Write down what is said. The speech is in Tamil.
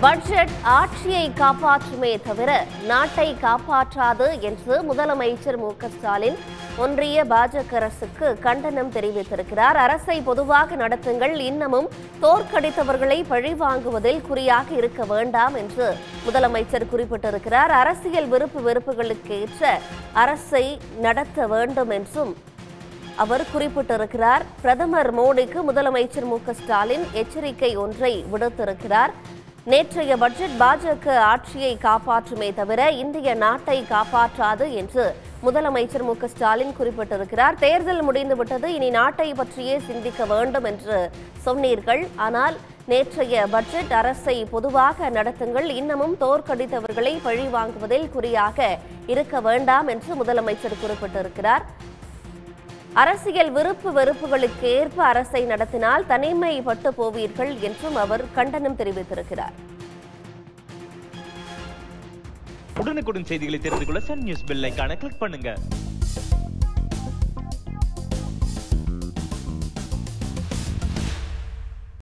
பட்ஜெட் ஆட்சியை காப்பாற்றுமே தவிர நாட்டை காப்பாற்றாது என்று முதலமைச்சர் மு க ஸ்டாலின் ஒன்றிய பாஜக அரசுக்கு கண்டனம் தெரிவித்திருக்கிறார் அரசை பொதுவாக நடத்துங்கள் இன்னமும் தோற்கடித்தவர்களை பழிவாங்குவதில் குறியாக இருக்க வேண்டாம் என்று முதலமைச்சர் குறிப்பிட்டிருக்கிறார் அரசியல் விருப்பு வெறுப்புகளுக்கு ஏற்ற அரசை நடத்த வேண்டும் என்றும் அவர் குறிப்பிட்டிருக்கிறார் பிரதமர் மோடிக்கு முதலமைச்சர் மு க ஸ்டாலின் எச்சரிக்கை ஒன்றை விடுத்திருக்கிறார் நேற்றைய பட்ஜெட் பாஜக ஆட்சியை காப்பாற்றுமே தவிர இந்திய நாட்டை காப்பாற்றாது என்று முதலமைச்சர் மு க ஸ்டாலின் குறிப்பிட்டிருக்கிறார் தேர்தல் முடிந்துவிட்டது இனி நாட்டை பற்றியே சிந்திக்க வேண்டும் என்று சொன்னீர்கள் ஆனால் நேற்றைய பட்ஜெட் அரசை பொதுவாக நடத்துங்கள் இன்னமும் தோற்கடித்தவர்களை பழி வாங்குவதில் குறியாக இருக்க வேண்டாம் என்று முதலமைச்சர் குறிப்பிட்டிருக்கிறார் அரசியல் விருப்பு வெறுப்புகளுக்கு ஏற்ப அரசை நடத்தினால் தனிமைப்பட்டு போவீர்கள் என்றும் அவர் கண்டனம் தெரிவித்திருக்கிறார் உடனுக்குடன் செய்திகளை தெரிந்து கொள்ள சன் நியூஸ் பெல் ஐகானை கிளிக் பண்ணுங்க